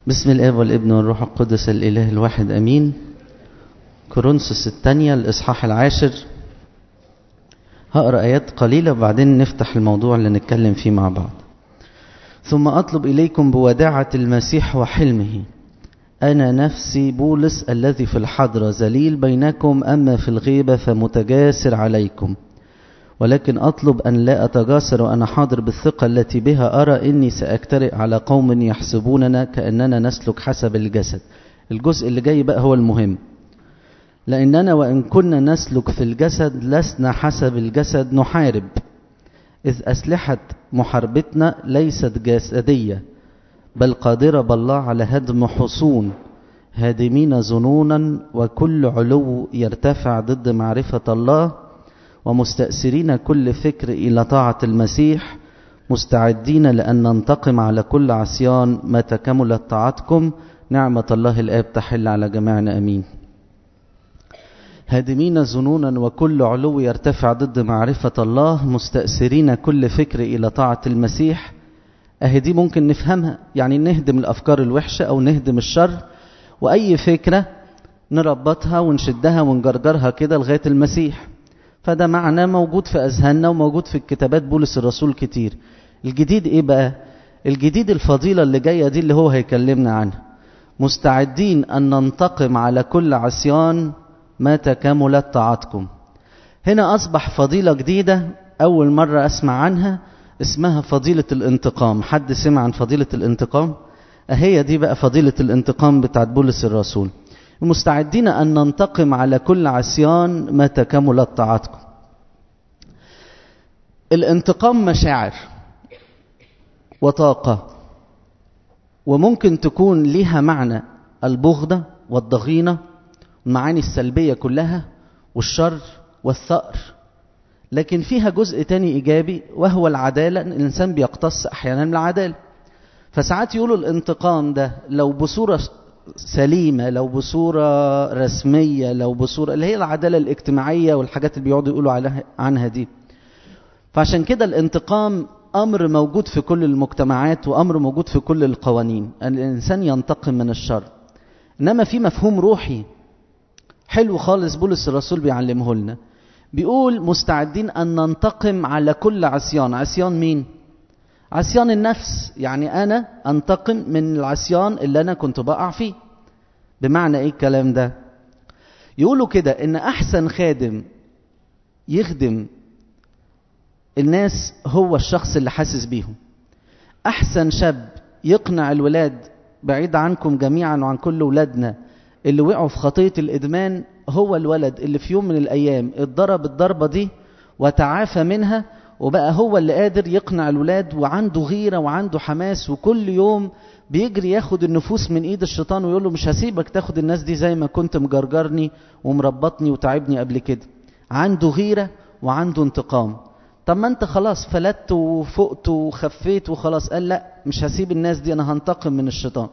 بسم الاب والابن والروح القدس الاله الواحد امين كورنثوس الثانيه الاصحاح العاشر هقرا ايات قليله وبعدين نفتح الموضوع اللي نتكلم فيه مع بعض ثم اطلب اليكم بوداعه المسيح وحلمه انا نفسي بولس الذي في الحضره ذليل بينكم اما في الغيبه فمتجاسر عليكم ولكن أطلب أن لا أتجاسر وأنا حاضر بالثقة التي بها أرى إني سأجترئ على قوم يحسبوننا كأننا نسلك حسب الجسد الجزء اللي جاي بقى هو المهم لأننا وإن كنا نسلك في الجسد لسنا حسب الجسد نحارب إذ أسلحة محاربتنا ليست جسدية بل قادرة بالله على هدم حصون هادمين ظنونا وكل علو يرتفع ضد معرفة الله ومستأثرين كل فكر إلى طاعة المسيح مستعدين لأن ننتقم على كل عصيان متى كملت طاعتكم نعمة الله الآب تحل على جميعنا أمين هادمين ظنونا وكل علو يرتفع ضد معرفة الله مستأثرين كل فكر إلى طاعة المسيح أهي دي ممكن نفهمها يعني نهدم الأفكار الوحشة أو نهدم الشر وأي فكرة نربطها ونشدها ونجرجرها كده لغاية المسيح فده معنى موجود في أذهاننا وموجود في الكتابات بولس الرسول كتير الجديد إيه بقى الجديد الفضيلة اللي جاية دي اللي هو هيكلمنا عنها مستعدين أن ننتقم على كل عصيان متى كملت طاعتكم هنا أصبح فضيلة جديدة أول مرة أسمع عنها اسمها فضيلة الانتقام حد سمع عن فضيلة الانتقام أهي دي بقى فضيلة الانتقام بتاعت بولس الرسول مستعدين أن ننتقم على كل عصيان متى كملت طاعتكم الانتقام مشاعر وطاقة وممكن تكون لها معنى البغضة والضغينة المعاني السلبية كلها والشر والثأر لكن فيها جزء تاني إيجابي وهو العدالة الإنسان بيقتص أحيانا من العدالة فساعات يقولوا الانتقام ده لو بصورة سليمة لو بصورة رسمية لو بصورة اللي هي العدالة الاجتماعية والحاجات اللي بيقعدوا يقولوا عليها عنها دي فعشان كده الانتقام أمر موجود في كل المجتمعات وأمر موجود في كل القوانين أن الإنسان ينتقم من الشر إنما في مفهوم روحي حلو خالص بولس الرسول بيعلمه لنا بيقول مستعدين أن ننتقم على كل عصيان عصيان مين؟ عصيان النفس يعني أنا أنتقم من العصيان اللي أنا كنت بقع فيه بمعنى إيه الكلام ده يقولوا كده إن أحسن خادم يخدم الناس هو الشخص اللي حاسس بيهم أحسن شاب يقنع الولاد بعيد عنكم جميعا وعن كل ولادنا اللي وقعوا في خطية الإدمان هو الولد اللي في يوم من الأيام اتضرب الضربة دي وتعافى منها وبقى هو اللي قادر يقنع الولاد وعنده غيرة وعنده حماس وكل يوم بيجري ياخد النفوس من ايد الشيطان ويقول له مش هسيبك تاخد الناس دي زي ما كنت مجرجرني ومربطني وتعبني قبل كده عنده غيرة وعنده انتقام طب ما انت خلاص فلت وفقت وخفيت وخلاص قال لا مش هسيب الناس دي انا هنتقم من الشيطان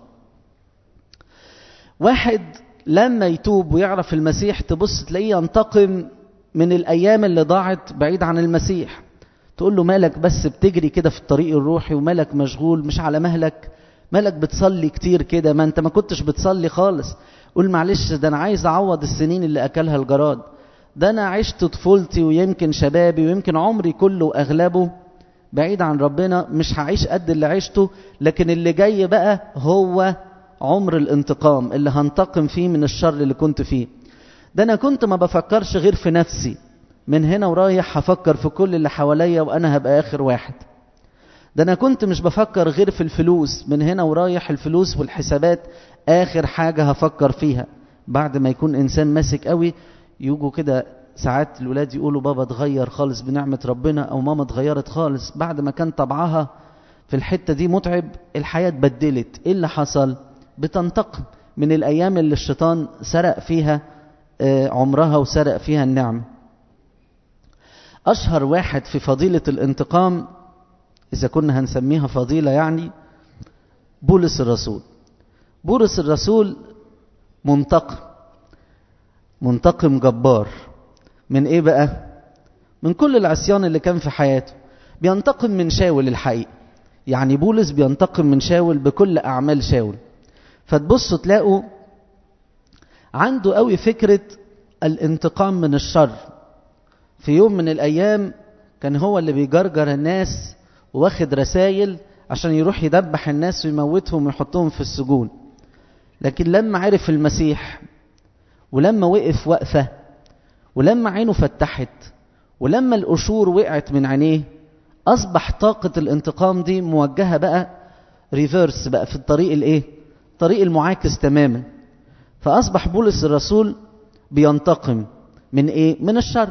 واحد لما يتوب ويعرف المسيح تبص تلاقيه ينتقم من الايام اللي ضاعت بعيد عن المسيح تقول له مالك بس بتجري كده في الطريق الروحي ومالك مشغول مش على مهلك مالك بتصلي كتير كده ما انت ما كنتش بتصلي خالص قول معلش ده انا عايز اعوض السنين اللي اكلها الجراد ده انا عشت طفولتي ويمكن شبابي ويمكن عمري كله واغلبه بعيد عن ربنا مش هعيش قد اللي عشته لكن اللي جاي بقى هو عمر الانتقام اللي هنتقم فيه من الشر اللي كنت فيه ده انا كنت ما بفكرش غير في نفسي من هنا ورايح هفكر في كل اللي حواليا وانا هبقى اخر واحد ده انا كنت مش بفكر غير في الفلوس من هنا ورايح الفلوس والحسابات اخر حاجة هفكر فيها بعد ما يكون انسان ماسك قوي يجوا كده ساعات الولاد يقولوا بابا اتغير خالص بنعمة ربنا او ماما اتغيرت خالص بعد ما كان طبعها في الحتة دي متعب الحياة اتبدلت ايه اللي حصل بتنتقم من الايام اللي الشيطان سرق فيها عمرها وسرق فيها النعمه أشهر واحد في فضيلة الانتقام إذا كنا هنسميها فضيلة يعني بولس الرسول بولس الرسول منتقم منتقم جبار من إيه بقى؟ من كل العصيان اللي كان في حياته بينتقم من شاول الحقيقة يعني بولس بينتقم من شاول بكل أعمال شاول فتبصوا تلاقوا عنده قوي فكرة الانتقام من الشر في يوم من الأيام كان هو اللي بيجرجر الناس واخد رسائل عشان يروح يدبح الناس ويموتهم ويحطهم في السجون لكن لما عرف المسيح ولما وقف وقفة ولما عينه فتحت ولما القشور وقعت من عينيه أصبح طاقة الانتقام دي موجهة بقى ريفيرس بقى في الطريق الايه الطريق المعاكس تماما فأصبح بولس الرسول بينتقم من ايه من الشر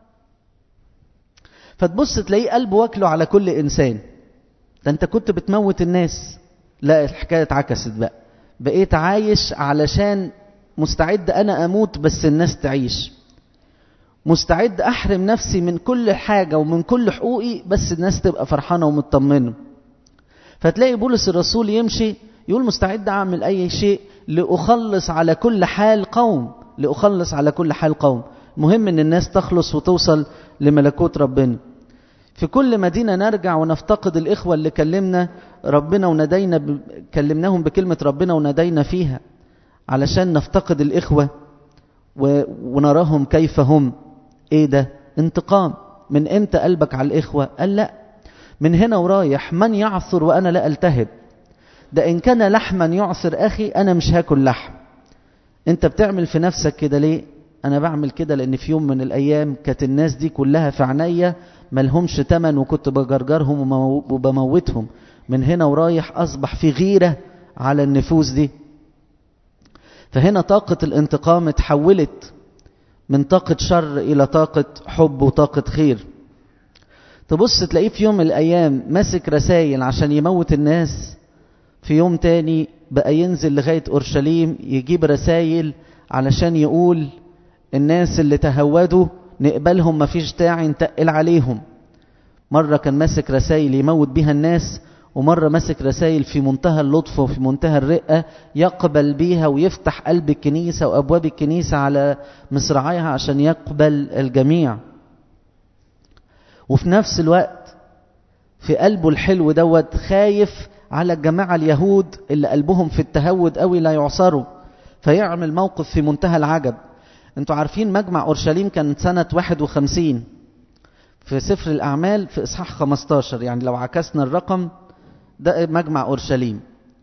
فتبص تلاقيه قلبه واكله على كل انسان ده انت كنت بتموت الناس لا الحكايه اتعكست بقى بقيت عايش علشان مستعد انا اموت بس الناس تعيش مستعد احرم نفسي من كل حاجه ومن كل حقوقي بس الناس تبقى فرحانه ومطمنه فتلاقي بولس الرسول يمشي يقول مستعد اعمل اي شيء لاخلص على كل حال قوم لاخلص على كل حال قوم مهم ان الناس تخلص وتوصل لملكوت ربنا في كل مدينة نرجع ونفتقد الإخوة اللي كلمنا ربنا وندينا ب... كلمناهم بكلمة ربنا وندينا فيها علشان نفتقد الإخوة و... ونراهم كيف هم إيه ده انتقام من إمتى قلبك على الإخوة قال لا من هنا ورايح من يعثر وأنا لا ألتهب ده إن كان لحما يعثر أخي أنا مش هاكل لحم أنت بتعمل في نفسك كده ليه أنا بعمل كده لأن في يوم من الأيام كانت الناس دي كلها في عينيا ملهمش تمن وكنت بجرجرهم وبموتهم من هنا ورايح أصبح في غيرة على النفوس دي فهنا طاقة الانتقام اتحولت من طاقة شر إلى طاقة حب وطاقة خير تبص تلاقيه في يوم من الأيام ماسك رسائل عشان يموت الناس في يوم تاني بقى ينزل لغاية أورشليم يجيب رسائل علشان يقول الناس اللي تهودوا نقبلهم مفيش داعي نتقل عليهم مرة كان ماسك رسائل يموت بيها الناس ومرة ماسك رسائل في منتهى اللطف وفي منتهى الرقة يقبل بيها ويفتح قلب الكنيسة وأبواب الكنيسة على مصراعيها عشان يقبل الجميع وفي نفس الوقت في قلبه الحلو دوت خايف على الجماعة اليهود اللي قلبهم في التهود قوي لا يعصروا فيعمل موقف في منتهى العجب انتوا عارفين مجمع اورشليم كان سنة 51 في سفر الاعمال في اصحاح 15 يعني لو عكسنا الرقم ده مجمع اورشليم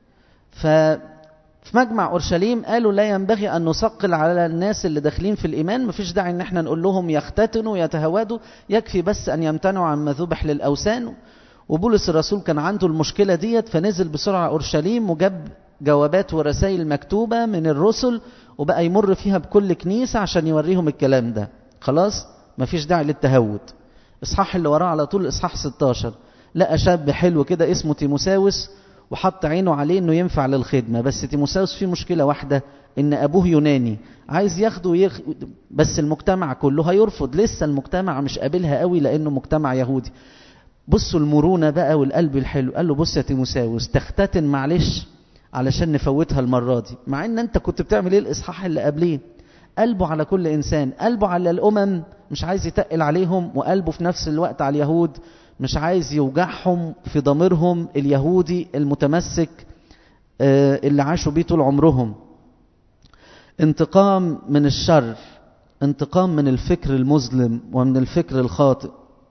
ففي مجمع اورشليم قالوا لا ينبغي ان نثقل على الناس اللي داخلين في الايمان مفيش داعي ان احنا نقول لهم يختتنوا يتهودوا يكفي بس ان يمتنعوا عما ذبح للاوثان وبولس الرسول كان عنده المشكله ديت فنزل بسرعه اورشليم وجاب جوابات ورسائل مكتوبه من الرسل وبقى يمر فيها بكل كنيسة عشان يوريهم الكلام ده خلاص مفيش داعي للتهود اصحاح اللي وراه على طول اصحاح 16 لقى شاب حلو كده اسمه تيموساوس وحط عينه عليه انه ينفع للخدمة بس تيموساوس فيه مشكلة واحدة ان ابوه يوناني عايز ياخده ويخ... بس المجتمع كله هيرفض لسه المجتمع مش قابلها قوي لانه مجتمع يهودي بصوا المرونة بقى والقلب الحلو قال له بص يا تيموساوس تختتن معلش علشان نفوتها المرة دي مع ان انت كنت بتعمل ايه الاصحاح اللي قبليه قلبه على كل انسان قلبه على الامم مش عايز يتقل عليهم وقلبه في نفس الوقت على اليهود مش عايز يوجعهم في ضميرهم اليهودي المتمسك اللي عاشوا بيه طول عمرهم انتقام من الشر انتقام من الفكر المظلم ومن الفكر الخاطئ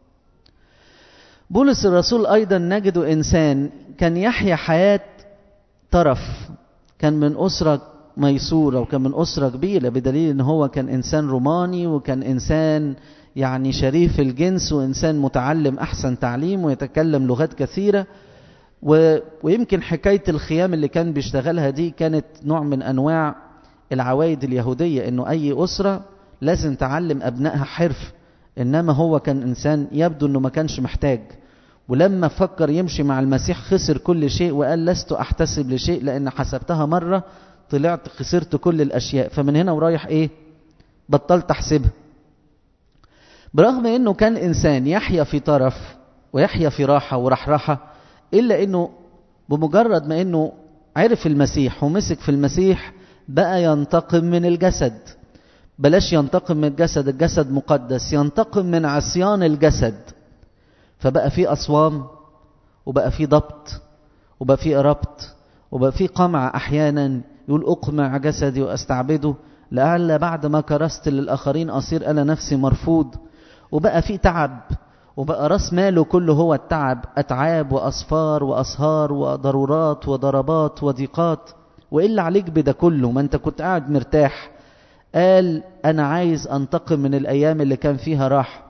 بولس الرسول ايضا نجد انسان كان يحيا حياه طرف كان من أسرة ميسورة وكان من أسرة كبيرة بدليل أن هو كان إنسان روماني وكان إنسان يعني شريف الجنس وإنسان متعلم أحسن تعليم ويتكلم لغات كثيرة و... ويمكن حكاية الخيام اللي كان بيشتغلها دي كانت نوع من أنواع العوايد اليهودية أنه أي أسرة لازم تعلم أبنائها حرف إنما هو كان إنسان يبدو أنه ما كانش محتاج ولما فكر يمشي مع المسيح خسر كل شيء وقال لست احتسب لشيء لان حسبتها مرة طلعت خسرت كل الاشياء فمن هنا ورايح ايه بطلت احسبها برغم انه كان انسان يحيا في طرف ويحيا في راحة ورحرحة الا انه بمجرد ما انه عرف المسيح ومسك في المسيح بقى ينتقم من الجسد بلاش ينتقم من الجسد الجسد مقدس ينتقم من عصيان الجسد فبقى في أصوام وبقى في ضبط وبقى في ربط وبقى في قمع أحيانا يقول أقمع جسدي وأستعبده لعل بعد ما كرست للآخرين أصير أنا نفسي مرفوض وبقى في تعب وبقى راس ماله كله هو التعب أتعاب وأصفار وأسهار وضرورات وضربات وضيقات وإلا عليك بده كله ما أنت كنت قاعد مرتاح قال أنا عايز أنتقم من الأيام اللي كان فيها راحة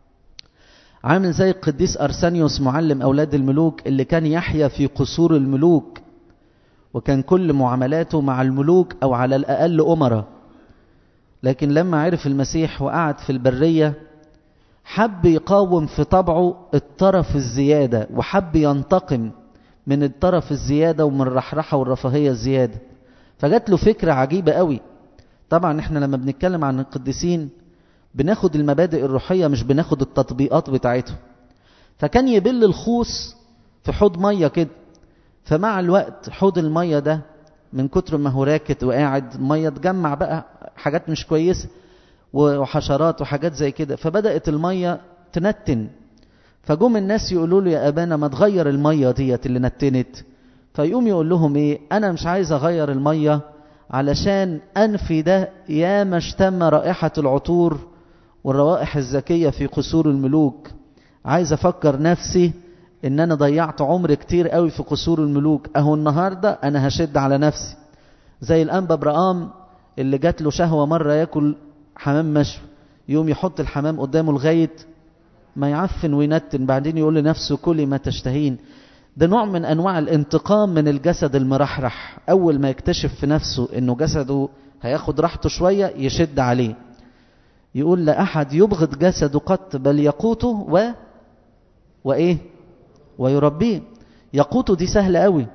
عامل زي القديس أرسانيوس معلم أولاد الملوك اللي كان يحيا في قصور الملوك وكان كل معاملاته مع الملوك أو على الأقل أمرة لكن لما عرف المسيح وقعد في البرية حب يقاوم في طبعه الطرف الزيادة وحب ينتقم من الطرف الزيادة ومن الرحرحة والرفاهية الزيادة فجات له فكرة عجيبة قوي طبعا احنا لما بنتكلم عن القديسين بناخد المبادئ الروحية مش بناخد التطبيقات بتاعتهم فكان يبل الخوص في حوض مية كده فمع الوقت حوض المية ده من كتر ما هو راكد وقاعد مية تجمع بقى حاجات مش كويسة وحشرات وحاجات زي كده فبدأت المية تنتن فجم الناس يقولوا له يا أبانا ما تغير المية ديت اللي نتنت فيقوم يقول لهم ايه انا مش عايز اغير المية علشان انفي ده يا ما اشتم رائحة العطور والروائح الزكية في قصور الملوك عايز افكر نفسي ان انا ضيعت عمر كتير قوي في قصور الملوك اهو النهاردة انا هشد على نفسي زي الانبا برقام اللي جات له شهوة مرة ياكل حمام مشوي يوم يحط الحمام قدامه لغاية ما يعفن وينتن بعدين يقول لنفسه كلي ما تشتهين ده نوع من انواع الانتقام من الجسد المرحرح اول ما يكتشف في نفسه انه جسده هياخد راحته شوية يشد عليه يقول لا احد يبغض جسده قط بل يقوته و وايه ويربيه يقوته دي سهلة قوي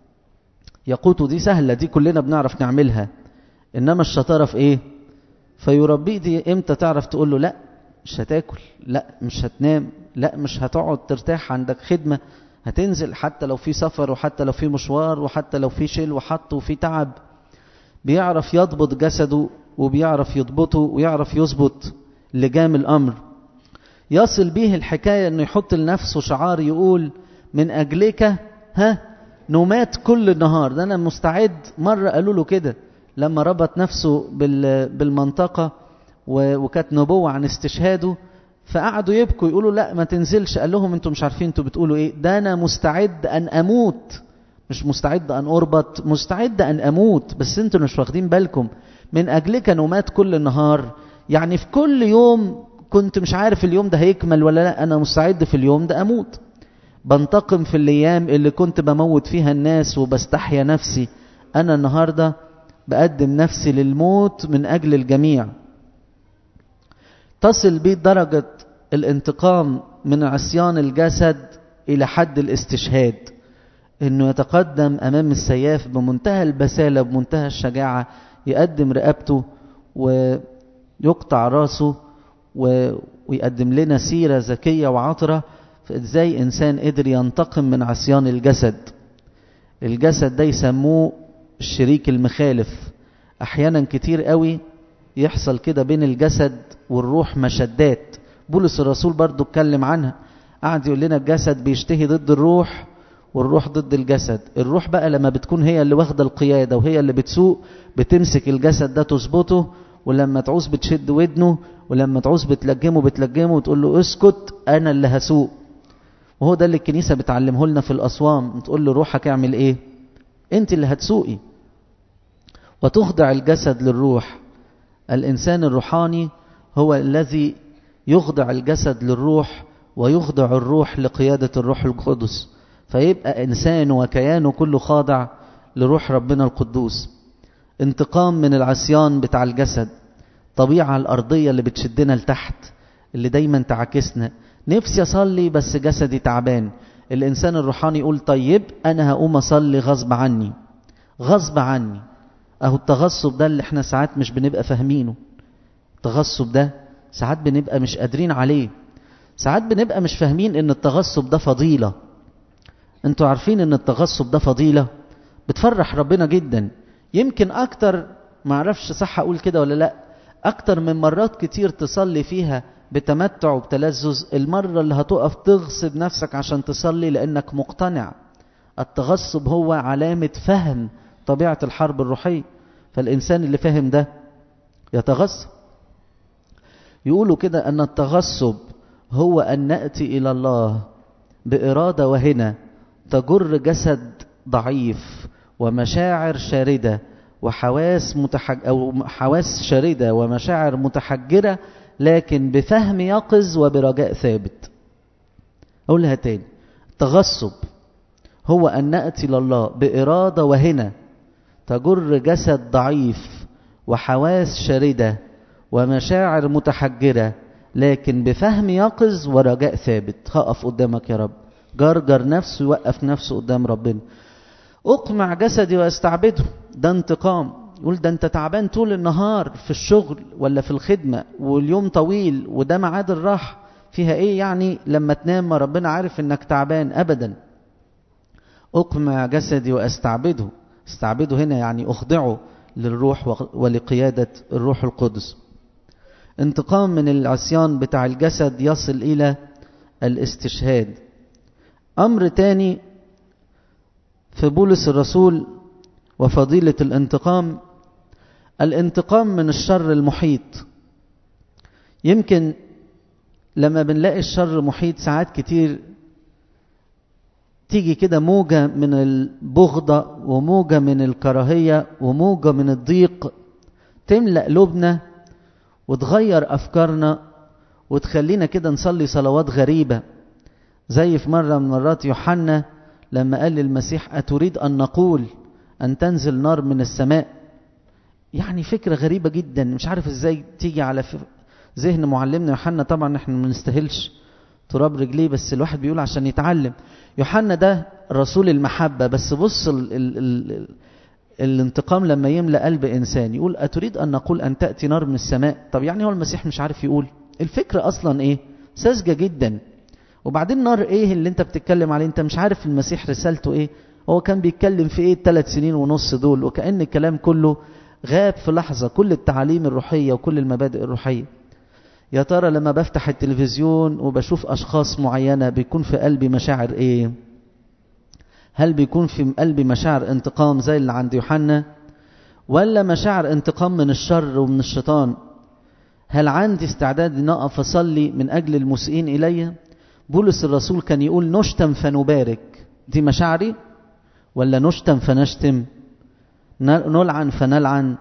يقوته دي سهلة دي كلنا بنعرف نعملها انما الشطارة في ايه فيربيه دي امتى تعرف تقول له لا مش هتاكل لا مش هتنام لا مش هتقعد ترتاح عندك خدمة هتنزل حتى لو في سفر وحتى لو في مشوار وحتى لو في شيل وحط وفي تعب بيعرف يضبط جسده وبيعرف يضبطه ويعرف يظبط لجام الأمر يصل به الحكاية انه يحط لنفسه شعار يقول من أجلك ها نومات كل النهار ده أنا مستعد مرة قالوا له كده لما ربط نفسه بالمنطقة وكانت نبوة عن استشهاده فقعدوا يبكوا يقولوا لا ما تنزلش قال لهم انتوا مش عارفين انتوا بتقولوا ايه ده انا مستعد ان اموت مش مستعد ان اربط مستعد ان اموت بس انتوا مش واخدين بالكم من اجلك نومات كل النهار يعني في كل يوم كنت مش عارف اليوم ده هيكمل ولا لا انا مستعد في اليوم ده اموت بنتقم في الايام اللي كنت بموت فيها الناس وبستحيا نفسي انا النهارده بقدم نفسي للموت من اجل الجميع تصل بيه درجة الانتقام من عصيان الجسد إلى حد الاستشهاد إنه يتقدم أمام السياف بمنتهى البسالة بمنتهى الشجاعة يقدم رقبته ويقطع راسه ويقدم لنا سيرة ذكية وعطرة ازاي إنسان قدر ينتقم من عصيان الجسد الجسد ده يسموه الشريك المخالف أحيانا كتير قوي يحصل كده بين الجسد والروح مشدات بولس الرسول برضو اتكلم عنها قعد يقول لنا الجسد بيشتهي ضد الروح والروح ضد الجسد الروح بقى لما بتكون هي اللي واخده القياده وهي اللي بتسوق بتمسك الجسد ده تظبطه ولما تعوز بتشد ودنه ولما تعوز بتلجمه بتلجمه وتقول له اسكت انا اللي هسوق وهو ده اللي الكنيسه بتعلمه لنا في الاصوام تقول له روحك اعمل ايه انت اللي هتسوقي وتخضع الجسد للروح الإنسان الروحاني هو الذي يخضع الجسد للروح ويخضع الروح لقيادة الروح القدس فيبقى إنسان وكيانه كله خاضع لروح ربنا القدوس انتقام من العصيان بتاع الجسد طبيعة الأرضية اللي بتشدنا لتحت اللي دايما تعاكسنا نفسي أصلي بس جسدي تعبان الإنسان الروحاني يقول طيب أنا هقوم أصلي غصب عني غصب عني اهو التغصب ده اللي احنا ساعات مش بنبقى فاهمينه التغصب ده ساعات بنبقى مش قادرين عليه ساعات بنبقى مش فاهمين ان التغصب ده فضيلة انتوا عارفين ان التغصب ده فضيلة بتفرح ربنا جدا يمكن اكتر معرفش صح اقول كده ولا لا اكتر من مرات كتير تصلي فيها بتمتع وبتلذذ المرة اللي هتقف تغصب نفسك عشان تصلي لانك مقتنع التغصب هو علامة فهم طبيعة الحرب الروحية فالإنسان اللي فاهم ده يتغصب يقولوا كده أن التغصب هو أن نأتي إلى الله بإرادة وهنا تجر جسد ضعيف ومشاعر شاردة وحواس متحج أو حواس شاردة ومشاعر متحجرة لكن بفهم يقظ وبرجاء ثابت أقولها تاني التغصب هو أن نأتي لله بإرادة وهنا تجر جسد ضعيف وحواس شاردة ومشاعر متحجرة لكن بفهم يقظ ورجاء ثابت هقف قدامك يا رب جرجر نفسه يوقف نفسه قدام ربنا اقمع جسدي واستعبده ده انتقام يقول ده انت تعبان طول النهار في الشغل ولا في الخدمة واليوم طويل وده ميعاد الراحة فيها ايه يعني لما تنام ما ربنا عارف انك تعبان ابدا اقمع جسدي واستعبده استعبده هنا يعني اخضعه للروح ولقيادة الروح القدس انتقام من العصيان بتاع الجسد يصل إلى الاستشهاد أمر تاني في بولس الرسول وفضيلة الانتقام الانتقام من الشر المحيط يمكن لما بنلاقي الشر محيط ساعات كتير تيجي كده موجة من البغضة وموجة من الكراهية وموجة من الضيق تملأ قلوبنا وتغير أفكارنا وتخلينا كده نصلي صلوات غريبة زي في مرة من مرات يوحنا لما قال للمسيح أتريد أن نقول أن تنزل نار من السماء يعني فكرة غريبة جدا مش عارف ازاي تيجي على ذهن معلمنا يوحنا طبعا احنا ما نستاهلش تراب رجليه بس الواحد بيقول عشان يتعلم يوحنا ده رسول المحبة بس بص ال ال ال الانتقام لما يملأ قلب إنسان يقول أتريد أن نقول أن تأتي نار من السماء طب يعني هو المسيح مش عارف يقول الفكرة أصلا إيه ساذجة جدا وبعدين نار إيه اللي أنت بتتكلم عليه أنت مش عارف المسيح رسالته إيه هو كان بيتكلم في إيه الثلاث سنين ونص دول وكأن الكلام كله غاب في لحظة كل التعاليم الروحية وكل المبادئ الروحية يا ترى لما بفتح التلفزيون وبشوف أشخاص معينة بيكون في قلبي مشاعر إيه هل بيكون في قلبي مشاعر انتقام زي اللي عند يوحنا ولا مشاعر انتقام من الشر ومن الشيطان هل عندي استعداد ان اقف اصلي من اجل المسيئين الي بولس الرسول كان يقول نشتم فنبارك دي مشاعري ولا نشتم فنشتم نلعن فنلعن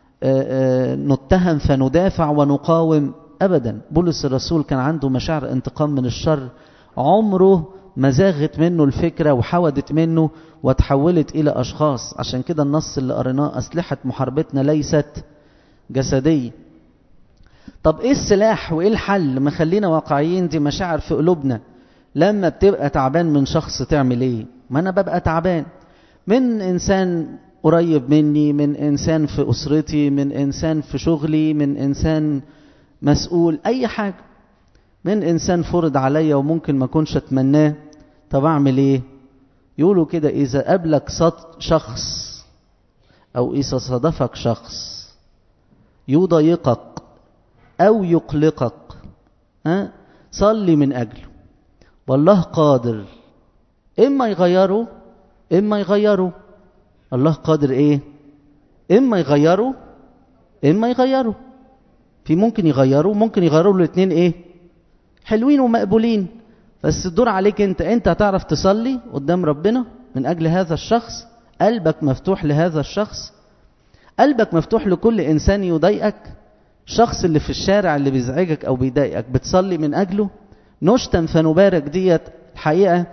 نتهم فندافع ونقاوم ابدا بولس الرسول كان عنده مشاعر انتقام من الشر عمره ما زاغت منه الفكرة وحودت منه وتحولت إلى أشخاص عشان كده النص اللي قريناه أسلحة محاربتنا ليست جسدية طب إيه السلاح وإيه الحل ما خلينا واقعيين دي مشاعر في قلوبنا لما بتبقى تعبان من شخص تعمل إيه ما أنا ببقى تعبان من إنسان قريب مني من إنسان في أسرتي من إنسان في شغلي من إنسان مسؤول أي حاجة من إنسان فرض عليا وممكن ما كنش أتمناه طب أعمل إيه يقولوا كده إذا قابلك شخص أو إذا صادفك شخص يضايقك أو يقلقك ها صلي من أجله والله قادر إما يغيره إما يغيره الله قادر إيه إما يغيره إما يغيره في ممكن يغيروا ممكن يغيروا الاثنين ايه حلوين ومقبولين بس الدور عليك انت انت هتعرف تصلي قدام ربنا من اجل هذا الشخص قلبك مفتوح لهذا الشخص قلبك مفتوح لكل انسان يضايقك الشخص اللي في الشارع اللي بيزعجك او بيضايقك بتصلي من اجله نشتم فنبارك ديت الحقيقه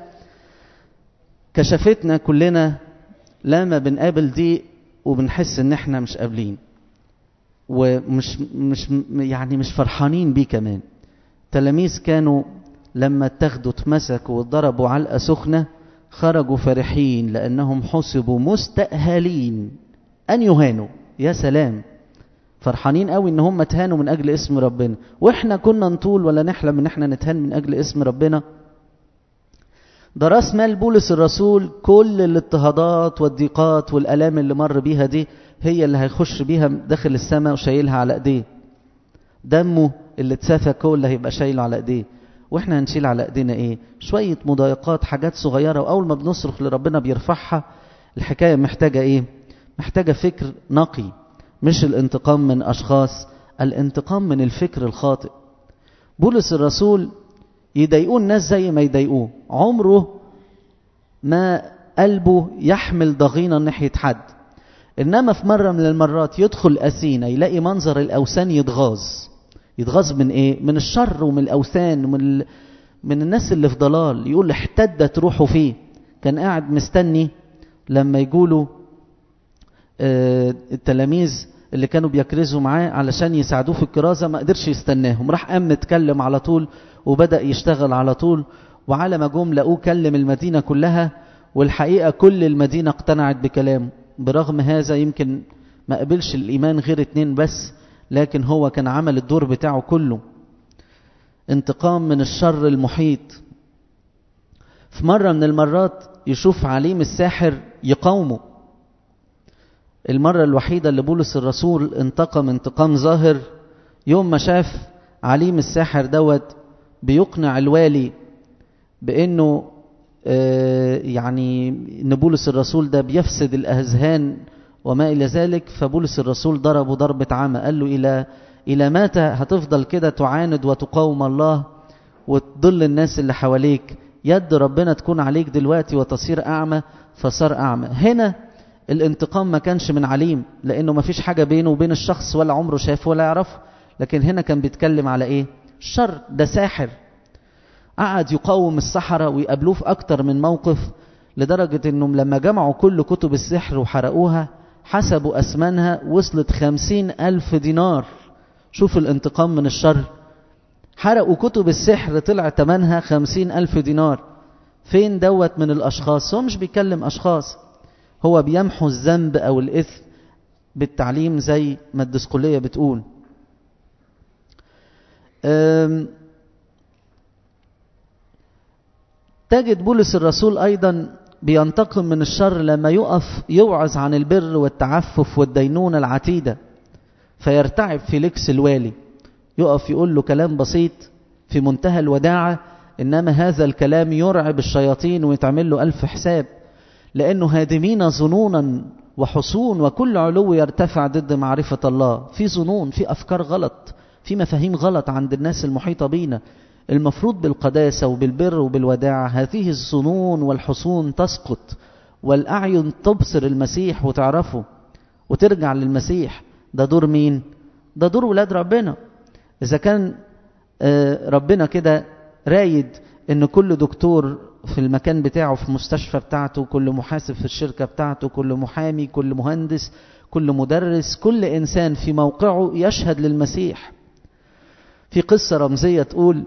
كشفتنا كلنا لما بنقابل دي وبنحس ان احنا مش قابلين ومش مش يعني مش فرحانين بيه كمان تلاميذ كانوا لما اتخذوا اتمسكوا واتضربوا علقه سخنه خرجوا فرحين لانهم حسبوا مستأهلين ان يهانوا يا سلام فرحانين قوي ان هم اتهانوا من اجل اسم ربنا واحنا كنا نطول ولا نحلم ان احنا نتهان من اجل اسم ربنا ده راس مال بولس الرسول كل الاضطهادات والضيقات والالام اللي مر بيها دي هي اللي هيخش بيها داخل السماء وشايلها على ايديه دمه اللي اتسفك هو اللي هيبقى شايله على ايديه واحنا هنشيل على ايدينا ايه شويه مضايقات حاجات صغيره واول ما بنصرخ لربنا بيرفعها الحكايه محتاجه ايه محتاجة فكر نقي مش الانتقام من أشخاص الانتقام من الفكر الخاطئ بولس الرسول يضايقوه الناس زي ما يضايقوه عمره ما قلبه يحمل ضغينة ناحية حد إنما في مرة من المرات يدخل أسينا يلاقي منظر الأوثان يتغاظ يتغاظ من إيه؟ من الشر ومن الأوثان ومن ال... من الناس اللي في ضلال يقول احتدت روحه فيه كان قاعد مستني لما يقولوا آه التلاميذ اللي كانوا بيكرزوا معاه علشان يساعدوه في الكرازة ما قدرش يستناهم راح قام متكلم على طول وبدأ يشتغل على طول وعلى ما جم لقوه كلم المدينة كلها والحقيقة كل المدينة اقتنعت بكلامه برغم هذا يمكن ما قبلش الإيمان غير اتنين بس لكن هو كان عمل الدور بتاعه كله انتقام من الشر المحيط في مرة من المرات يشوف عليم الساحر يقاومه المرة الوحيدة اللي بولس الرسول انتقم انتقام ظاهر يوم ما شاف عليم الساحر دوت بيقنع الوالي بانه آه يعني ان بولس الرسول ده بيفسد الاذهان وما الى ذلك فبولس الرسول ضربه ضربة عامة قال له الى الى متى هتفضل كده تعاند وتقاوم الله وتضل الناس اللي حواليك يد ربنا تكون عليك دلوقتي وتصير اعمى فصار اعمى هنا الانتقام ما كانش من عليم لانه ما فيش حاجة بينه وبين الشخص ولا عمره شافه ولا يعرفه لكن هنا كان بيتكلم على ايه الشر ده ساحر قعد يقاوم السحرة ويقابلوه في أكتر من موقف لدرجة أنهم لما جمعوا كل كتب السحر وحرقوها حسبوا أثمانها وصلت خمسين ألف دينار شوف الانتقام من الشر حرقوا كتب السحر طلع تمنها خمسين ألف دينار فين دوت من الأشخاص هو مش بيكلم أشخاص هو بيمحو الذنب أو الإثم بالتعليم زي ما الدسقلية بتقول تجد بولس الرسول أيضا بينتقم من الشر لما يقف يوعظ عن البر والتعفف والدينونة العتيدة فيرتعب فيليكس الوالي يقف يقول له كلام بسيط في منتهى الوداعة إنما هذا الكلام يرعب الشياطين ويتعمل له ألف حساب لأنه هادمين ظنونا وحصون وكل علو يرتفع ضد معرفة الله في ظنون في أفكار غلط في مفاهيم غلط عند الناس المحيطة بينا المفروض بالقداسة وبالبر وبالوداعة هذه الظنون والحصون تسقط والأعين تبصر المسيح وتعرفه وترجع للمسيح ده دور مين؟ ده دور ولاد ربنا إذا كان ربنا كده رايد إن كل دكتور في المكان بتاعه في المستشفى بتاعته كل محاسب في الشركة بتاعته كل محامي كل مهندس كل مدرس كل إنسان في موقعه يشهد للمسيح في قصة رمزية تقول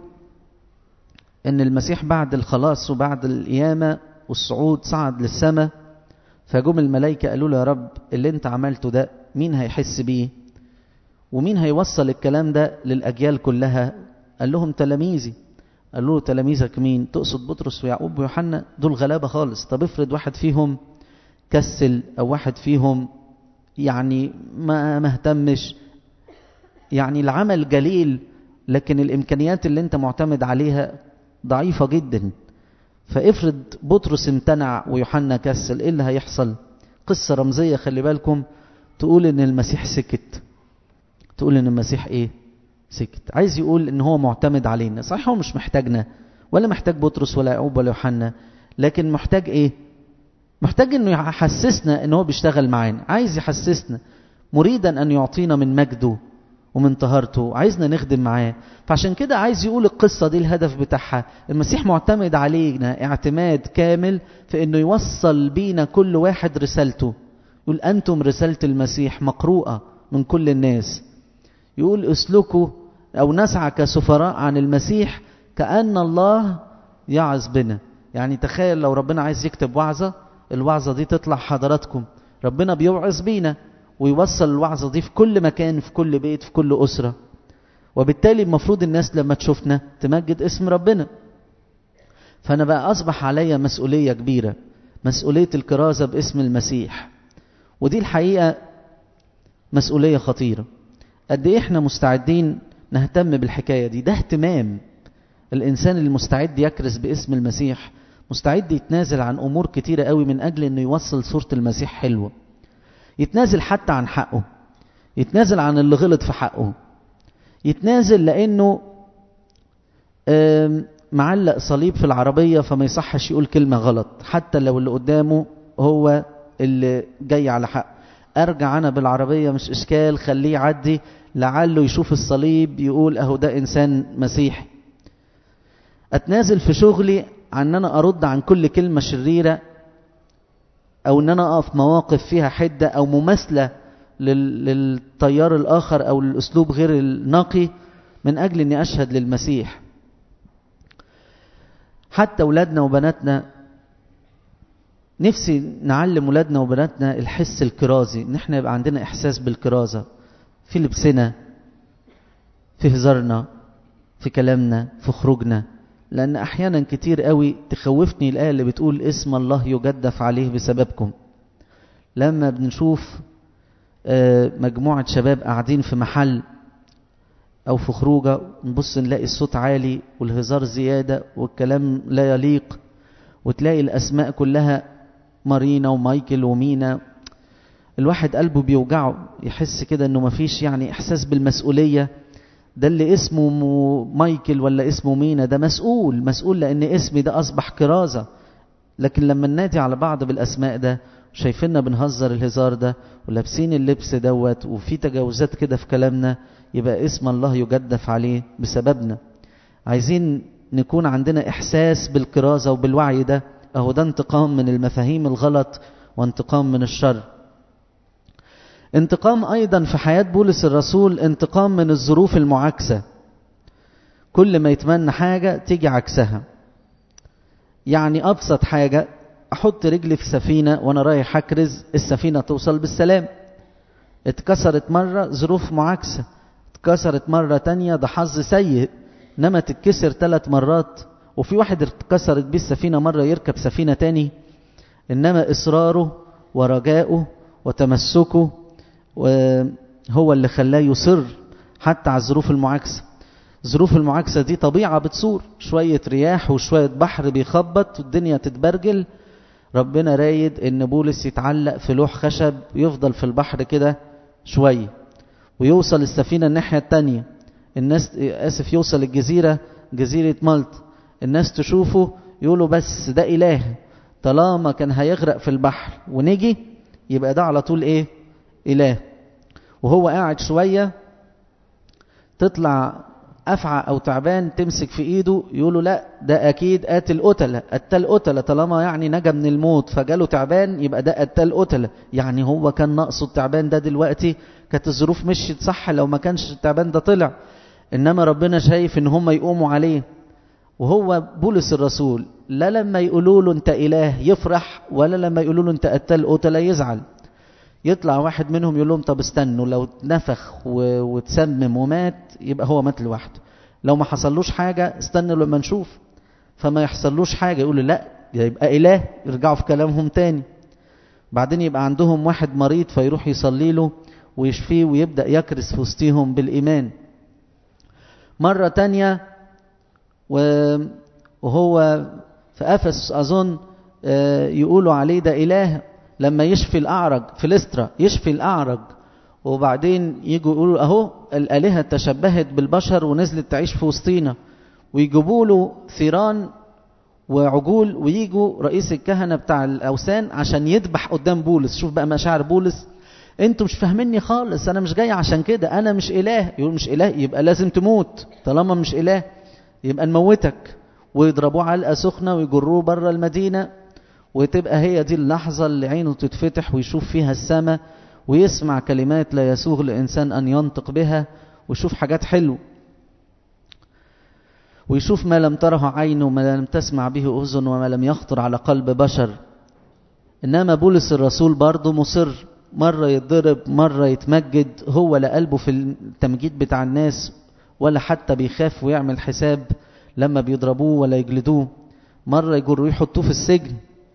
ان المسيح بعد الخلاص وبعد القيامة والصعود صعد للسماء فجم الملائكة قالوا له يا رب اللي انت عملته ده مين هيحس بيه ومين هيوصل الكلام ده للأجيال كلها قال لهم تلاميذي قالوا له تلاميذك مين تقصد بطرس ويعقوب ويوحنا دول غلابة خالص طب افرض واحد فيهم كسل او واحد فيهم يعني ما مهتمش يعني العمل جليل لكن الامكانيات اللي انت معتمد عليها ضعيفة جدا فافرض بطرس امتنع ويوحنا كسل ايه اللي هيحصل قصة رمزية خلي بالكم تقول ان المسيح سكت تقول ان المسيح ايه سكت عايز يقول ان هو معتمد علينا صحيح هو مش محتاجنا ولا محتاج بطرس ولا يعقوب ولا يوحنا لكن محتاج ايه محتاج انه يحسسنا ان هو بيشتغل معانا عايز يحسسنا مريدا ان يعطينا من مجده ومن طهارته عايزنا نخدم معاه فعشان كده عايز يقول القصة دي الهدف بتاعها المسيح معتمد علينا اعتماد كامل في انه يوصل بينا كل واحد رسالته يقول أنتم رسالة المسيح مقروءة من كل الناس يقول اسلكوا أو نسعى كسفراء عن المسيح كأن الله يعظ بنا يعني تخيل لو ربنا عايز يكتب وعظة الوعظة دي تطلع حضراتكم ربنا بيوعظ بينا ويوصل الوعظة دي في كل مكان في كل بيت في كل أسرة وبالتالي المفروض الناس لما تشوفنا تمجد اسم ربنا فأنا بقى أصبح عليا مسؤولية كبيرة مسؤولية الكرازة باسم المسيح ودي الحقيقة مسؤولية خطيرة قد إيه إحنا مستعدين نهتم بالحكاية دي ده اهتمام الإنسان المستعد يكرز باسم المسيح مستعد يتنازل عن أمور كتيرة قوي من أجل أنه يوصل صورة المسيح حلوة يتنازل حتى عن حقه يتنازل عن اللي غلط في حقه يتنازل لأنه معلق صليب في العربية فما يصحش يقول كلمة غلط حتى لو اللي قدامه هو اللي جاي على حق ارجع انا بالعربية مش اشكال خليه يعدي لعله يشوف الصليب يقول اهو ده انسان مسيحي اتنازل في شغلي عن ان انا ارد عن كل كلمة شريرة او ان انا اقف مواقف فيها حدة او مماثلة للتيار الاخر او الاسلوب غير النقي من اجل اني اشهد للمسيح حتى ولادنا وبناتنا نفسي نعلم ولادنا وبناتنا الحس الكرازي ان احنا يبقى عندنا احساس بالكرازة في لبسنا في هزارنا في كلامنا في خروجنا لان احيانا كتير قوي تخوفني الايه اللي بتقول اسم الله يجدف عليه بسببكم لما بنشوف مجموعة شباب قاعدين في محل او في خروجه نبص نلاقي الصوت عالي والهزار زيادة والكلام لا يليق وتلاقي الاسماء كلها مارينا ومايكل ومينا الواحد قلبه بيوجعه يحس كده انه مفيش يعني احساس بالمسؤولية ده اللي اسمه مايكل ولا اسمه مينا ده مسؤول مسؤول لان اسمي ده اصبح كرازة لكن لما ننادي على بعض بالاسماء ده شايفيننا بنهزر الهزار ده ولابسين اللبس دوت وفي تجاوزات كده في كلامنا يبقى اسم الله يجدف عليه بسببنا عايزين نكون عندنا احساس بالكرازة وبالوعي ده اهو ده انتقام من المفاهيم الغلط وانتقام من الشر انتقام ايضا في حياة بولس الرسول انتقام من الظروف المعاكسة كل ما يتمنى حاجة تيجي عكسها يعني ابسط حاجة احط رجلي في سفينة وانا رايح اكرز السفينة توصل بالسلام اتكسرت مرة ظروف معاكسة اتكسرت مرة تانية ده حظ سيء انما تتكسر ثلاث مرات وفي واحد اتكسرت بيه السفينة مرة يركب سفينة تاني انما اصراره ورجائه وتمسكه هو اللي خلاه يصر حتى على الظروف المعاكسة ظروف المعاكسة دي طبيعة بتصور شوية رياح وشوية بحر بيخبط والدنيا تتبرجل ربنا رايد ان بولس يتعلق في لوح خشب يفضل في البحر كده شوية ويوصل السفينة الناحية التانية الناس اسف يوصل الجزيرة جزيرة مالط الناس تشوفه يقولوا بس ده اله طالما كان هيغرق في البحر ونجي يبقى ده على طول ايه اله وهو قاعد شوية تطلع أفعى أو تعبان تمسك في إيده يقولوا لا ده أكيد قاتل قتلة قتل قتلة طالما يعني نجا من الموت فجاله تعبان يبقى ده قتل قتلة يعني هو كان ناقصه التعبان ده دلوقتي كانت الظروف مشيت صح لو ما كانش التعبان ده طلع إنما ربنا شايف إن هم يقوموا عليه وهو بولس الرسول لا لما يقولوا له أنت إله يفرح ولا لما يقولوا له أنت قتل قتلة يزعل يطلع واحد منهم يقول لهم طب استنوا لو نفخ وتسمم ومات يبقى هو مات لوحده لو ما حصلوش حاجة استنوا لما نشوف فما يحصلوش حاجة يقولوا لا يبقى إله يرجعوا في كلامهم تاني بعدين يبقى عندهم واحد مريض فيروح يصلي له ويشفيه ويبدأ يكرس في وسطهم بالإيمان مرة تانية وهو في أفس أظن يقولوا عليه ده إله لما يشفي الأعرج في لسترا يشفي الأعرج وبعدين يجوا يقولوا أهو الآلهة تشبهت بالبشر ونزلت تعيش في وسطينا ويجيبوا له ثيران وعجول ويجوا رئيس الكهنة بتاع الأوثان عشان يذبح قدام بولس شوف بقى مشاعر بولس انتوا مش فاهميني خالص انا مش جاي عشان كده انا مش اله يقول مش اله يبقى لازم تموت طالما مش اله يبقى نموتك ويضربوه علقه سخنه ويجروه بره المدينه وتبقى هي دي اللحظة اللي عينه تتفتح ويشوف فيها السماء ويسمع كلمات لا يسوغ لإنسان أن ينطق بها ويشوف حاجات حلوة ويشوف ما لم تره عين وما لم تسمع به أذن وما لم يخطر على قلب بشر إنما بولس الرسول برضه مصر مرة يتضرب مرة يتمجد هو لا قلبه في التمجيد بتاع الناس ولا حتى بيخاف ويعمل حساب لما بيضربوه ولا يجلدوه مرة يجروا يحطوه في السجن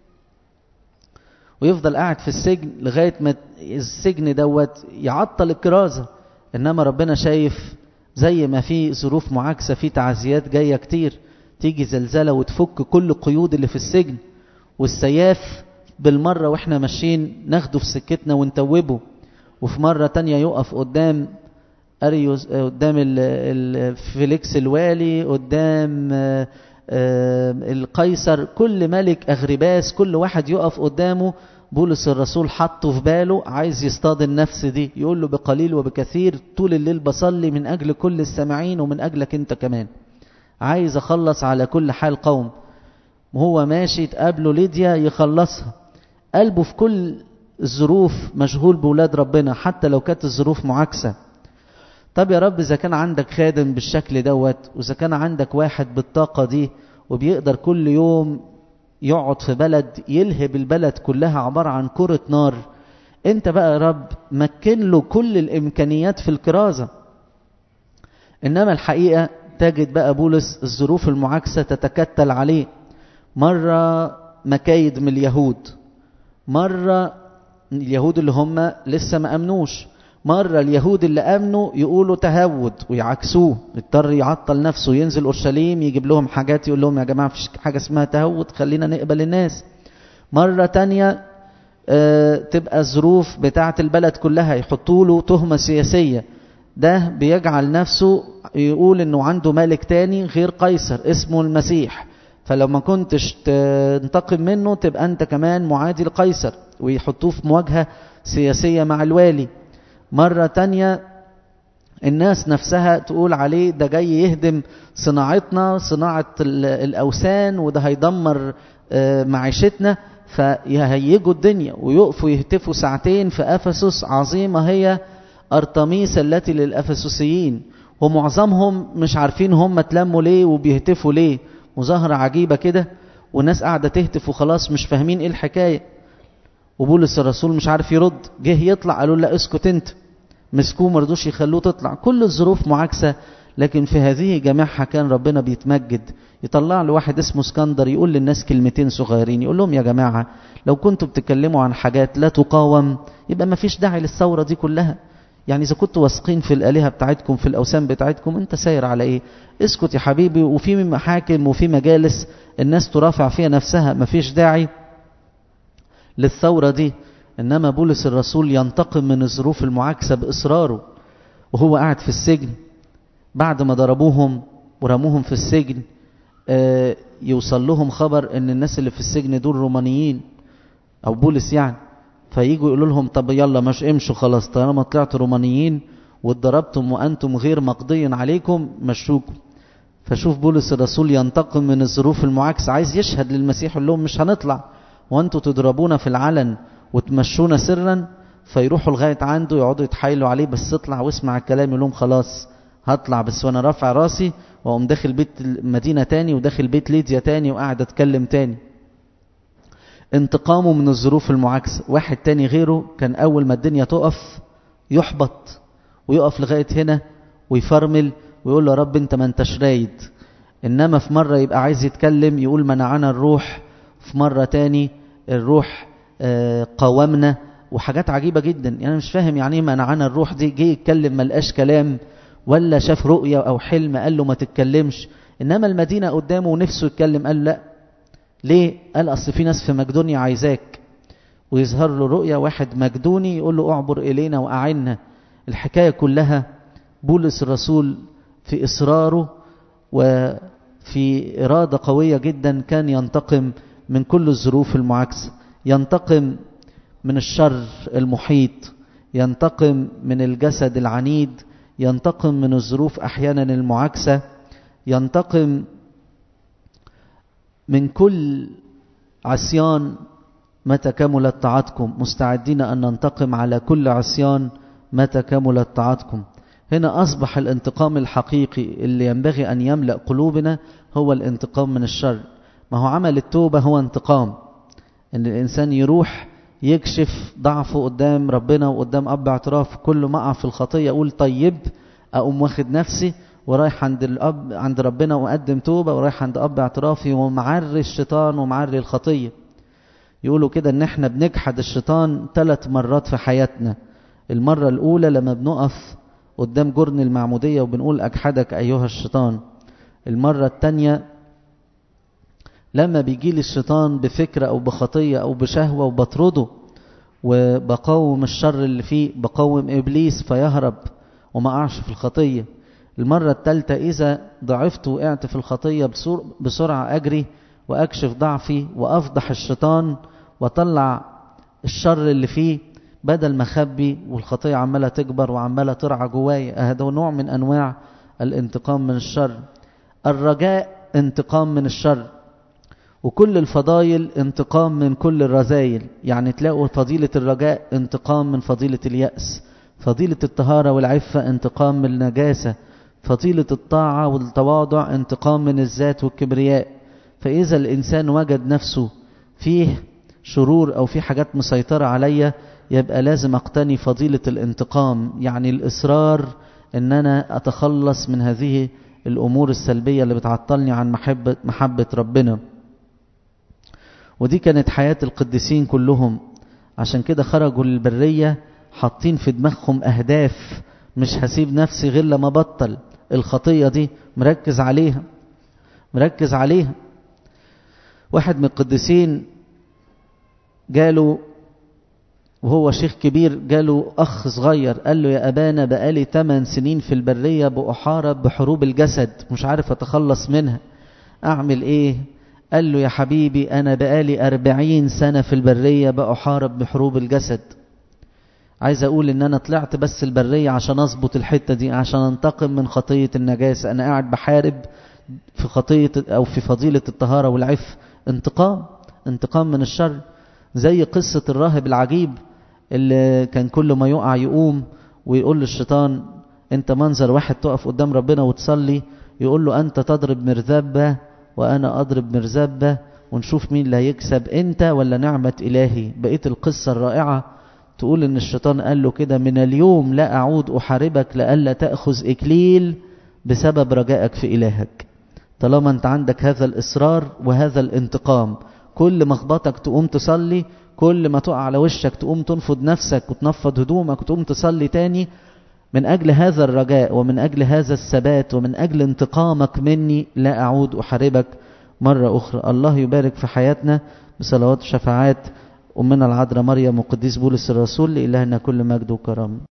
ويفضل قاعد في السجن لغاية ما السجن دوت يعطل الكرازة إنما ربنا شايف زي ما في ظروف معاكسة في تعزيات جاية كتير تيجي زلزلة وتفك كل القيود اللي في السجن والسياف بالمرة واحنا ماشيين ناخده في سكتنا ونتوبه وفي مرة تانية يقف قدام أريوس قدام فيليكس الوالي قدام القيصر كل ملك أغرباس كل واحد يقف قدامه بولس الرسول حطه في باله عايز يصطاد النفس دي يقول له بقليل وبكثير طول الليل بصلي من أجل كل السامعين ومن أجلك أنت كمان عايز أخلص على كل حال قوم وهو ماشي تقابله ليديا يخلصها قلبه في كل الظروف مشغول بولاد ربنا حتى لو كانت الظروف معاكسة طب يا رب إذا كان عندك خادم بالشكل دوت وإذا كان عندك واحد بالطاقة دي وبيقدر كل يوم يقعد في بلد يلهب البلد كلها عبارة عن كرة نار انت بقى يا رب مكن له كل الامكانيات في الكرازة انما الحقيقة تجد بقى بولس الظروف المعاكسة تتكتل عليه مرة مكايد من اليهود مرة اليهود اللي هم لسه ما امنوش مرة اليهود اللي امنوا يقولوا تهود ويعكسوه يضطر يعطل نفسه ينزل اورشليم يجيب لهم حاجات يقول لهم يا جماعة مفيش حاجة اسمها تهود خلينا نقبل الناس مرة تانية اه تبقى الظروف بتاعة البلد كلها يحطوا له تهمة سياسية ده بيجعل نفسه يقول انه عنده ملك تاني غير قيصر اسمه المسيح فلو ما كنتش تنتقم منه تبقى انت كمان معادي لقيصر ويحطوه في مواجهة سياسية مع الوالي مرة تانية الناس نفسها تقول عليه ده جاي يهدم صناعتنا صناعة الأوثان وده هيدمر معيشتنا فيهيجوا الدنيا ويقفوا يهتفوا ساعتين في أفسس عظيمة هي أرطميس التي للأفسسيين ومعظمهم مش عارفين هم اتلموا ليه وبيهتفوا ليه مظاهرة عجيبة كده والناس قاعدة تهتف وخلاص مش فاهمين ايه الحكاية وبولس الرسول مش عارف يرد جه يطلع قالوا لا اسكت انت مسكوه مرضوش يخلوه تطلع كل الظروف معاكسة لكن في هذه جميعها كان ربنا بيتمجد يطلع له واحد اسمه اسكندر يقول للناس كلمتين صغيرين يقول لهم يا جماعة لو كنتوا بتتكلموا عن حاجات لا تقاوم يبقى ما فيش داعي للثورة دي كلها يعني إذا كنتوا واثقين في الآلهة بتاعتكم في الأوثان بتاعتكم أنت ساير على إيه اسكت يا حبيبي وفي محاكم وفي مجالس الناس ترافع فيها نفسها ما فيش داعي للثورة دي إنما بولس الرسول ينتقم من الظروف المعاكسة بإصراره وهو قاعد في السجن بعد ما ضربوهم ورموهم في السجن يوصل لهم خبر ان الناس اللي في السجن دول رومانيين او بولس يعني فييجوا يقولوا لهم طب يلا مش امشوا خلاص طالما طلعتوا رومانيين واتضربتم وانتم غير مقضي عليكم مشوكم فشوف بولس الرسول ينتقم من الظروف المعاكسة عايز يشهد للمسيح يقول لهم مش هنطلع وانتوا تضربونا في العلن وتمشونا سرا فيروحوا لغاية عنده يقعدوا يتحايلوا عليه بس اطلع واسمع الكلام يقول لهم خلاص هطلع بس وانا رافع راسي واقوم داخل بيت المدينة تاني وداخل بيت ليديا تاني وقاعد اتكلم تاني انتقامه من الظروف المعاكسة واحد تاني غيره كان اول ما الدنيا تقف يحبط ويقف لغاية هنا ويفرمل ويقول له يا رب انت ما انتش رايد انما في مرة يبقى عايز يتكلم يقول منعنا الروح في مرة تاني الروح قاومنا وحاجات عجيبة جدا يعني انا مش فاهم يعني ايه منعنا الروح دي جه يتكلم ما لقاش كلام ولا شاف رؤية او حلم قال له ما تتكلمش انما المدينة قدامه ونفسه يتكلم قال لا ليه قال اصل في ناس في مقدونيا عايزاك ويظهر له رؤية واحد مقدوني يقول له اعبر الينا واعنا الحكاية كلها بولس الرسول في اصراره وفي ارادة قوية جدا كان ينتقم من كل الظروف المعاكسة ينتقم من الشر المحيط ينتقم من الجسد العنيد ينتقم من الظروف احيانا المعاكسه ينتقم من كل عصيان متى كملت طاعتكم مستعدين ان ننتقم على كل عصيان متى كملت طاعتكم هنا اصبح الانتقام الحقيقي اللي ينبغي ان يملا قلوبنا هو الانتقام من الشر ما هو عمل التوبه هو انتقام ان الانسان يروح يكشف ضعفه قدام ربنا وقدام اب اعتراف كل ما اقع في الخطيه اقول طيب اقوم واخد نفسي ورايح عند الاب عند ربنا واقدم توبه ورايح عند اب اعترافي ومعري الشيطان ومعري الخطيه يقولوا كده ان احنا بنجحد الشيطان ثلاث مرات في حياتنا المره الاولى لما بنقف قدام جرن المعموديه وبنقول اجحدك ايها الشيطان المره الثانيه لما بيجي لي الشيطان بفكرة أو بخطية أو بشهوة وبطرده وبقاوم الشر اللي فيه بقاوم إبليس فيهرب وما أقعش في الخطية المرة الثالثة إذا ضعفت وقعت في الخطية بسرعة أجري وأكشف ضعفي وأفضح الشيطان وأطلع الشر اللي فيه بدل ما أخبي والخطية عمالة تكبر وعمالة ترعى جوايا هذا نوع من أنواع الانتقام من الشر الرجاء انتقام من الشر وكل الفضائل انتقام من كل الرذايل يعني تلاقوا فضيلة الرجاء انتقام من فضيلة اليأس فضيلة الطهارة والعفة انتقام من النجاسة فضيلة الطاعة والتواضع انتقام من الذات والكبرياء فإذا الإنسان وجد نفسه فيه شرور أو في حاجات مسيطرة عليا يبقى لازم أقتني فضيلة الانتقام يعني الإصرار أن أنا أتخلص من هذه الأمور السلبية اللي بتعطلني عن محبة, محبة ربنا ودي كانت حياة القديسين كلهم عشان كده خرجوا للبرية حاطين في دماغهم أهداف مش هسيب نفسي غير لما بطل الخطية دي مركز عليها مركز عليها واحد من القديسين جاله وهو شيخ كبير جاله أخ صغير قال له يا أبانا بقالي 8 سنين في البرية بأحارب بحروب الجسد مش عارف أتخلص منها أعمل إيه قال له يا حبيبي أنا بقالي أربعين سنة في البرية بأحارب بحروب الجسد عايز أقول إن أنا طلعت بس البرية عشان أظبط الحتة دي عشان أنتقم من خطية النجاسة أنا قاعد بحارب في خطية أو في فضيلة الطهارة والعف انتقام انتقام من الشر زي قصة الراهب العجيب اللي كان كل ما يقع يقوم ويقول للشيطان انت منظر واحد تقف قدام ربنا وتصلي يقول له أنت تضرب مرذبة وأنا أضرب مرزبة ونشوف مين اللي هيكسب أنت ولا نعمة إلهي بقيت القصة الرائعة تقول إن الشيطان قال له كده من اليوم لا أعود أحاربك لألا تأخذ إكليل بسبب رجائك في إلهك طالما أنت عندك هذا الإصرار وهذا الانتقام كل مخبطك تقوم تصلي كل ما تقع على وشك تقوم تنفض نفسك وتنفض هدومك وتقوم تصلي تاني من أجل هذا الرجاء ومن أجل هذا الثبات ومن أجل انتقامك مني لا أعود أحاربك مرة أخرى الله يبارك في حياتنا بصلوات الشفاعات أمنا العذراء مريم وقديس بولس الرسول لإلهنا كل مجد وكرم